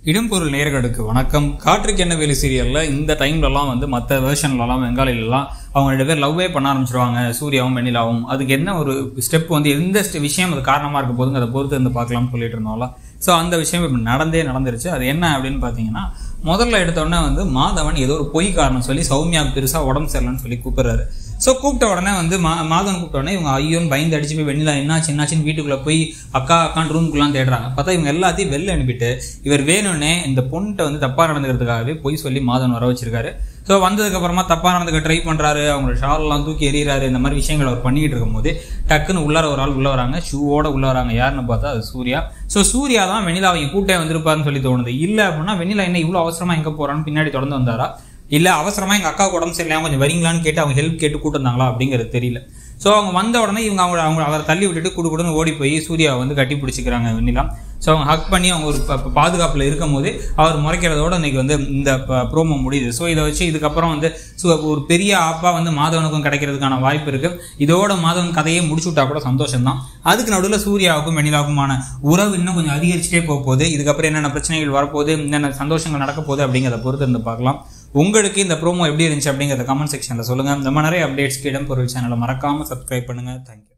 இடம்பொருள் நேர்களுக்கு வணக்கம் காற்றுக்கு என்ன வேலு சீரியல்ல இந்த டைம்லலாம் வந்து மற்ற வேர்ஷன்லலாம் வெங்காலிலலாம் அவங்க ரெண்டு பேர் லவ்வே பண்ண ஆரம்பிச்சிருவாங்க சூர்யாவும் வெண்ணிலாவும் அதுக்கு என்ன ஒரு ஸ்டெப் வந்து எந்த step- விஷயம் அது காரணமாக இருக்க போதுங்க அதை பொறுத்து இருந்து பார்க்கலாம்னு சொல்லிட்டு இருந்தோம்ல ஸோ அந்த விஷயம் இப்போ நடந்தே நடந்துருச்சு அது என்ன அப்படின்னு பார்த்தீங்கன்னா முதல்ல எடுத்தோடனே வந்து மாதவன் ஏதோ ஒரு பொய் காரணம் சொல்லி சௌமியா பெருசாக உடம்பு சரியில்லைன்னு சொல்லி கூப்பிடுறாரு ஸோ கூப்பிட்ட உடனே வந்து மா மாதவன் கூப்பிட்ட உடனே இவங்க ஐயோன்னு பயந்து அடிச்சு போய் வெண்ணிலா என்னாச்சு என்னாச்சுன்னு வீட்டுக்குள்ளே போய் அக்கா அக்கான்னு ரூமுக்குலாம் தேடுறாங்க பார்த்தா இவங்க எல்லாத்தையும் வெளில அனுப்பிட்டு இவர் வேணும்னே இந்த பொண்ணுகிட்ட வந்து தப்பாக நடந்துக்கிறதுக்காகவே பொய் சொல்லி மாதவன் வர வச்சிருக்காரு ஸோ வந்ததுக்கப்புறமா தப்பாக நடந்துக்க ட்ரை பண்ணுறாரு அவங்களோட ஷாலெல்லாம் தூக்கி எறிகிறாரு இந்த மாதிரி விஷயங்கள் அவர் பண்ணிக்கிட்டு இருக்கும்போது டக்குன்னு உள்ளார ஒரு ஆள் உள்ள வராங்க ஷூவோட உள்ள வராங்க யாருன்னு பார்த்தா அது சூர்யா ஸோ சூர்யா தான் வெண்ணிலா அவங்க கூட்டே வந்திருப்பாருன்னு சொல்லி தோணுது இல்லை அப்படின்னா வெண்ணிலா என்ன இவ்வளோ அவசரமாக எங்கே போகிறான்னு பின்னாடி தொடர்ந்து வந்தாரா இல்லை அவசரமாக எங்கள் அக்கா உடம்பு சரியில்லாம கொஞ்சம் வரீங்களான்னு கேட்டு அவங்க ஹெல்ப் கேட்டு கூட்டு வந்தாங்களா அப்படிங்கிறது தெரியல ஸோ அவங்க வந்த உடனே இவங்க அவங்க அவங்க அவரை தள்ளி விட்டுட்டு குடு குடுன்னு ஓடி போய் சூர்யாவை வந்து கட்டி பிடிச்சிக்கிறாங்க வெண்ணிலா ஸோ அவங்க ஹக் பண்ணி அவங்க ஒரு ப- ப- பாதுகாப்புல இருக்கும் போது அவர் முறைக்கிறதோட இன்னைக்கு வந்து இந்த ப்ரோமோ முடியுது ஸோ இதை வச்சு இதுக்கப்புறம் வந்து ஸோ ஒரு பெரிய ஆப்பா வந்து மாதவனுக்கும் கிடைக்கிறதுக்கான வாய்ப்பு இருக்கு இதோட மாதவன் கதையை முடிச்சு விட்டா கூட சந்தோஷம் தான் அதுக்கு நடுவில் சூர்யாவுக்கும் வெண்ணிலாவுக்குமான உறவு இன்னும் கொஞ்சம் அதிகரிச்சுட்டே போக போகுது இதுக்கப்புறம் என்னென்ன பிரச்சனைகள் வரப்போகுது என்னென்ன சந்தோஷங்கள் நடக்க போகுது அப்படிங்கிறத பொறுத்து இருந்து பார்க்கலாம் உங்களுக்கு இந்த ப்ரோமோ எப்படி இருந்துச்சு அப்படிங்கிறத கமெண்ட் செக்ஷனில் சொல்லுங்கள் இந்த மாதிரி நிறைய அப்டேட்ஸ்க்கு இடம் பொருள் சேனலை மறக்காமல் சப்ஸ்கிரைப் பண்ணுங்கள் தேங்க்யூ